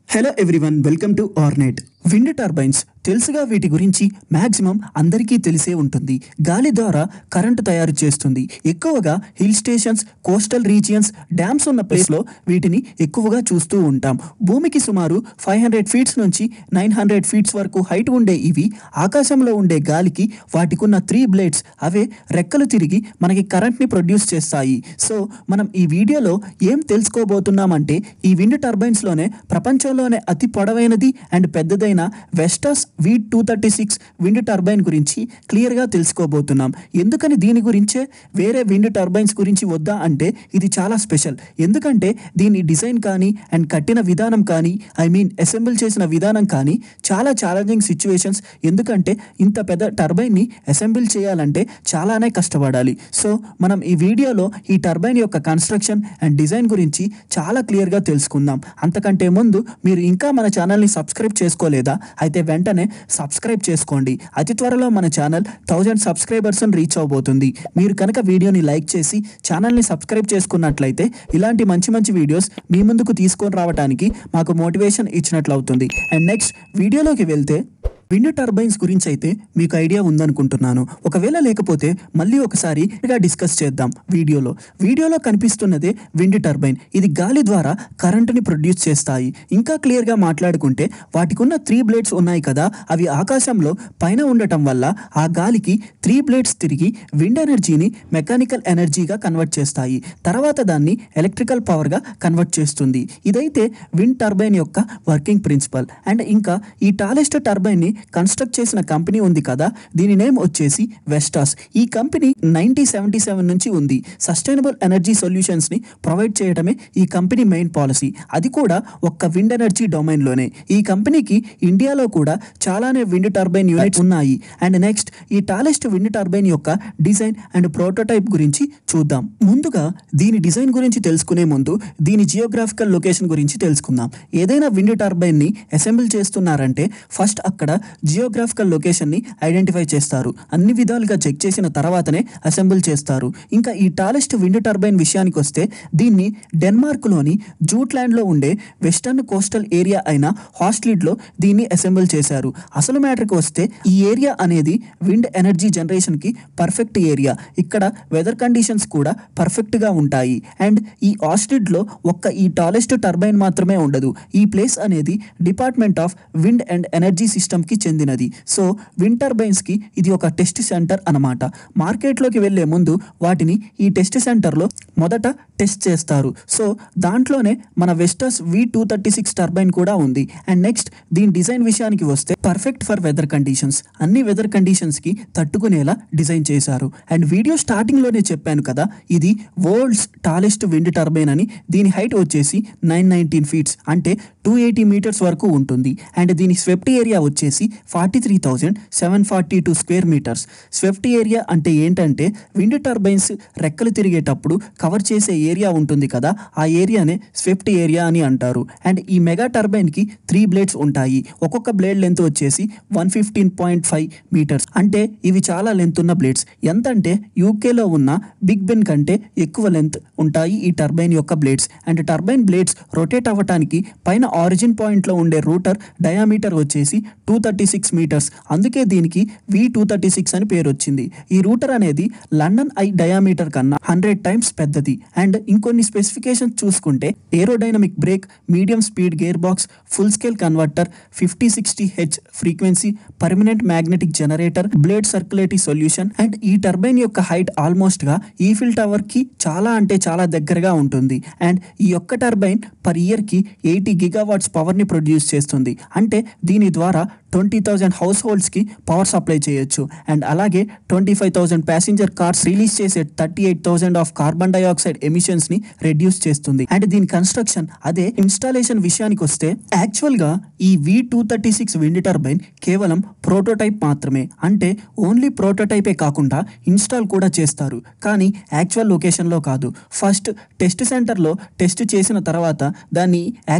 hello everyone welcome to Arnet wind turbines తెలుసుగా వీటి గురించి మాక్సిమం అందరికీ తెలిసే ఉంటుంది గాలి ద్వారా కరెంటు తయారు చేస్తుంది ఎక్కువగా hill stations coastal regions dams ఉన్న ప్లేస్లో వీటిని ఎక్కువగా చూస్తూ ఉంటాం భూమికి సుమారు ఫైవ్ హండ్రెడ్ ఫీట్స్ నుంచి నైన్ హండ్రెడ్ ఫీట్స్ వరకు హైట్ ఉండే ఇవి ఆకాశంలో ఉండే గాలికి వాటికున్న త్రీ బ్లేడ్స్ అవే రెక్కలు తిరిగి మనకి కరెంట్ని ప్రొడ్యూస్ చేస్తాయి సో మనం ఈ వీడియోలో ఏం తెలుసుకోబోతున్నామంటే ఈ విండ్ టర్బైన్స్లోనే ప్రపంచంలోనే అతి పొడవైనది అండ్ పెద్దదైన Vestas V two thirty six wind turbine గురించి క్లియర్గా తెలుసుకోబోతున్నాం ఎందుకని దీని గురించే వేరే విండ్ టర్బైన్స్ గురించి వద్దా అంటే ఇది చాలా స్పెషల్ ఎందుకంటే దీని డిజైన్ కానీ అండ్ కట్టిన విధానం కానీ ఐ మీన్ అసెంబుల్ చేసిన విధానం కానీ చాలా ఛాలెంజింగ్ సిచ్యువేషన్స్ ఎందుకంటే ఇంత పెద్ద టర్బైన్ని అసెంబుల్ చేయాలంటే చాలానే కష్టపడాలి సో మనం ఈ వీడియోలో ఈ టర్బైన్ యొక్క కన్స్ట్రక్షన్ అండ్ డిజైన్ గురించి చాలా క్లియర్గా తెలుసుకుందాం అంతకంటే ముందు మీరు ఇంకా మన ఛానల్ని సబ్స్క్రైబ్ చేసుకోలేదా అయితే వెంటనే సబ్స్క్రైబ్ చేసుకోండి అతి త్వరలో మన ఛానల్ థౌజండ్ సబ్స్క్రైబర్స్ రీచ్ అవబోతుంది మీరు కనుక వీడియోని లైక్ చేసి ఛానల్ని సబ్స్క్రైబ్ చేసుకున్నట్లయితే ఇలాంటి మంచి మంచి వీడియోస్ మీ ముందుకు తీసుకొని రావడానికి మాకు మోటివేషన్ ఇచ్చినట్లు అవుతుంది అండ్ నెక్స్ట్ వీడియోలోకి వెళ్తే విండ్ టర్బైన్స్ గురించి అయితే మీకు ఐడియా ఉందనుకుంటున్నాను ఒకవేళ లేకపోతే మళ్ళీ ఒకసారి డిస్కస్ చేద్దాం వీడియోలో వీడియోలో కనిపిస్తున్నదే విండ్ టర్బైన్ ఇది గాలి ద్వారా కరెంటుని ప్రొడ్యూస్ చేస్తాయి ఇంకా క్లియర్గా మాట్లాడుకుంటే వాటికి ఉన్న త్రీ బ్లేడ్స్ ఉన్నాయి కదా అవి ఆకాశంలో పైన ఉండటం వల్ల ఆ గాలికి త్రీ బ్లేడ్స్ తిరిగి విండ్ ఎనర్జీని మెకానికల్ ఎనర్జీగా కన్వర్ట్ చేస్తాయి తర్వాత దాన్ని ఎలక్ట్రికల్ పవర్గా కన్వర్ట్ చేస్తుంది ఇదైతే విండ్ టర్బైన్ యొక్క వర్కింగ్ ప్రిన్సిపల్ అండ్ ఇంకా ఈ టాలెస్ట్ టర్బైన్ని కన్స్ట్రక్ట్ చేసిన కంపెనీ ఉంది కదా దీని నేమ్ వచ్చేసి వెస్టాస్ ఈ కంపెనీ నైన్టీ సెవెంటీ సెవెన్ నుంచి ఉంది సస్టైనబుల్ ఎనర్జీ సొల్యూషన్స్ని ప్రొవైడ్ చేయడమే ఈ కంపెనీ మెయిన్ పాలసీ అది కూడా ఒక్క విండ్ ఎనర్జీ డొమైన్లోనే ఈ కంపెనీకి ఇండియాలో కూడా చాలానే విండ్ టర్బైన్ యూనిట్స్ ఉన్నాయి అండ్ నెక్స్ట్ ఈ టాలెస్ట్ విండ్ టర్బైన్ యొక్క డిజైన్ అండ్ ప్రోటోటైప్ గురించి చూద్దాం ముందుగా దీని డిజైన్ గురించి తెలుసుకునే ముందు దీని జియోగ్రాఫికల్ లొకేషన్ గురించి తెలుసుకుందాం ఏదైనా విండ్ టర్బైన్ని అసెంబుల్ చేస్తున్నారంటే ఫస్ట్ అక్కడ జియోగ్రాఫికల్ లొకేషన్ని ఐడెంటిఫై చేస్తారు అన్ని విధాలుగా చెక్ చేసిన తర్వాతనే అసెంబుల్ చేస్తారు ఇంకా ఈ టాలెస్ట్ విండ్ టర్బైన్ విషయానికి వస్తే దీన్ని డెన్మార్క్లోని జూట్లాండ్లో ఉండే వెస్టర్న్ కోస్టల్ ఏరియా అయిన హాస్ట్లిడ్లో దీన్ని అసెంబుల్ చేశారు అసలు మ్యాటర్కి వస్తే ఈ ఏరియా అనేది విండ్ ఎనర్జీ జనరేషన్కి పర్ఫెక్ట్ ఏరియా ఇక్కడ వెదర్ కండిషన్స్ కూడా పర్ఫెక్ట్గా ఉంటాయి అండ్ ఈ ఆస్ట్రిడ్లో ఒక్క ఈ టాలెస్ట్ టర్బైన్ మాత్రమే ఉండదు ఈ ప్లేస్ అనేది department of wind and energy సిస్టమ్కి చెందినది సో విండ్ టర్బైన్స్కి ఇది ఒక టెస్ట్ సెంటర్ అనమాట మార్కెట్లోకి వెళ్ళే ముందు వాటిని ఈ టెస్ట్ సెంటర్లో మొదట టెస్ట్ చేస్తారు సో దాంట్లోనే మన Vestas V two thirty six turbine కూడా ఉంది అండ్ నెక్స్ట్ దీని డిజైన్ విషయానికి వస్తే పర్ఫెక్ట్ ఫర్ వెదర్ కండిషన్స్ అన్ని వెదర్ కండిషన్స్కి తట్టుకునేలా డిజైన్ చేశారు అండ్ వీడియో స్టార్టింగ్లోనే చెప్పాను కదా ఇది వరల్డ్స్ టాలెస్ట్ విండ్ టర్బైన్ అని దీని హైట్ వచ్చేసి నైన్ నైన్టీన్ ఫీట్స్ అంటే టూ ఎయిటీ మీటర్స్ వరకు ఉంటుంది అండ్ దీని స్వెప్ట్ ఏరియా వచ్చేసి forty three thousand seven forty two square metres swept area అంటే ఏంటంటే విండ్ టర్బైన్స్ రెక్కలు తిరిగేటప్పుడు కవర్ చేసే ఏరియా ఉంటుంది కదా ఆ ఏరియానే స్విఫ్ట్ ఏరియా అని అంటారు అండ్ ఈ మెగా టర్బైన్కి త్రీ బ్లేడ్స్ ఉంటాయి ఒక్కొక్క బ్లేడ్ లెంత్ వచ్చేసి one fifteen point five metres అంటే ఇవి చాలా లెంత్ ఉన్న బ్లేడ్స్ ఎంత అంటే యూకేలో ఉన్న బిగ్ బెన్ కంటే ఎక్కువ లెంత్ ఉంటాయి ఈ టర్బైన్ యొక్క blades and turbine blades rotate అవ్వటానికి పైన ఆరిజిన్ పాయింట్లో ఉండే రూటర్ డయామీటర్ వచ్చేసి టూ థర్టీ సిక్స్ మీటర్స్ అందుకే దీనికి వి టూ థర్టీ సిక్స్ అని పేరు వచ్చింది ఈ రూటర్ అనేది లండన్ ఐ డయామీటర్ కన్నా హండ్రెడ్ టైమ్స్ పెద్దది అండ్ ఇంకొన్ని స్పెసిఫికేషన్స్ చూసుకుంటే aerodynamic brake medium speed gear box full scale converter fifty sixty H frequency permanent magnetic generator blade circulatory solution and ఈ టర్బైన్ యొక్క హైట్ ఆల్మోస్ట్ గా Eiffel tower కి చాలా అంటే చాలా దగ్గరగా ఉంటుంది అండ్ ఈ యొక్క టర్బైన్ పర్ ఇయర్ కి ఎయిటీ గిగావాట్స్ పవర్ ని ప్రొడ్యూస్ చేస్తుంది అంటే దీని ద్వారా ట్వంటీ థౌజండ్ హౌస్ హోల్డ్స్కి పవర్ సప్లై చేయొచ్చు అండ్ అలాగే twenty five thousand passenger cars release చేసే thirty eight thousand of carbon dioxide ఎమిషన్స్ని రెడ్యూస్ చేస్తుంది అండ్ దీని కన్స్ట్రక్షన్ అదే ఇన్స్టాలేషన్ విషయానికి వస్తే యాక్చువల్గా ఈ V two thirty six wind turbine కేవలం ప్రోటోటైప్ మాత్రమే అంటే ఓన్లీ ప్రోటోటైపే కాకుండా ఇన్స్టాల్ కూడా చేస్తారు కానీ యాక్చువల్ లొకేషన్లో కాదు ఫస్ట్ టెస్ట్ సెంటర్లో టెస్ట్ చేసిన తర్వాత దాన్ని యాక్చువల్ లొకేషన్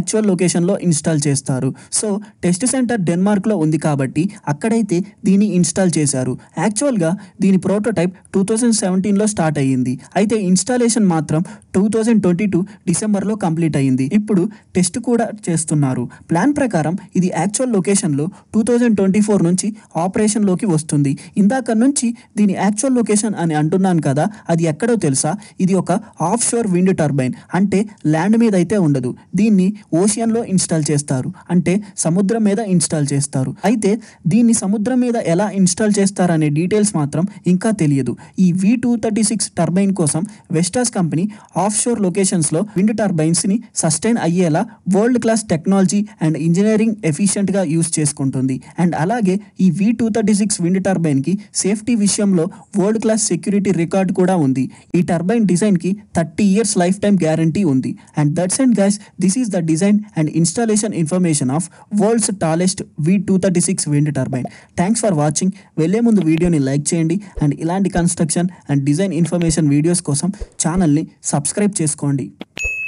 లొకేషన్లో ఇన్స్టాల్ చేస్తారు సో టెస్ట్ సెంటర్ డెన్మార్క్లో ఉంది కాబట్టి అక్కడైతే దీన్ని ఇన్స్టాల్ చేశారు యాక్చువల్గా దీని ప్రోటోటైప్ టూ థౌజండ్ సెవెంటీన్లో స్టార్ట్ అయ్యింది అయితే ఇన్స్టాలేషన్ మాత్రం టూ థౌజండ్ ట్వంటీ టూ డిసెంబర్లో కంప్లీట్ అయ్యింది ఇప్పుడు టెస్ట్ కూడా చేస్తున్నారు ప్లాన్ ప్రకారం ఇది యాక్చువల్ లొకేషన్లో టూ థౌజండ్ ట్వంటీ ఫోర్ నుంచి ఆపరేషన్లోకి వస్తుంది ఇందాక నుంచి దీని యాక్చువల్ లొకేషన్ అని అంటున్నాను కదా అది ఎక్కడో తెలుసా ఇది ఒక ఆఫ్ షోర్ విండ్ టర్బైన్ అంటే ల్యాండ్ మీద అయితే ఉండదు దీన్ని ఓషియన్లో ఇన్స్టాల్ చేస్తారు అంటే సముద్రం మీద ఇన్స్టాల్ చేస్తారు అయితే దీన్ని సముద్రం మీద ఎలా ఇన్స్టాల్ చేస్తారనే డీటెయిల్స్ మాత్రం ఇంకా తెలియదు ఈ V two thirty six turbine కోసం వెస్టాస్ కంపెనీ ఆఫ్ షోర్ లొకేషన్స్లో విండ్ టర్బైన్స్ని సస్టైన్ అయ్యేలా world class technology and engineering ఎఫిషియెంట్గా యూస్ చేసుకుంటుంది అండ్ అలాగే ఈ V two thirty six wind టర్బైన్కి సేఫ్టీ విషయంలో వరల్డ్ క్లాస్ సెక్యూరిటీ రికార్డ్ కూడా ఉంది ఈ టర్బైన్ డిజైన్కి thirty years lifetime guarantee ఉంది and that's and guys this is the design and installation information of world's tallest V two thirty six wind turbine thanks for watching వెళ్ళే ముందు వీడియోని like చేయండి and ఇలాంటి construction and design information videos కోసం ఛానల్ని subscribe చేసుకోండి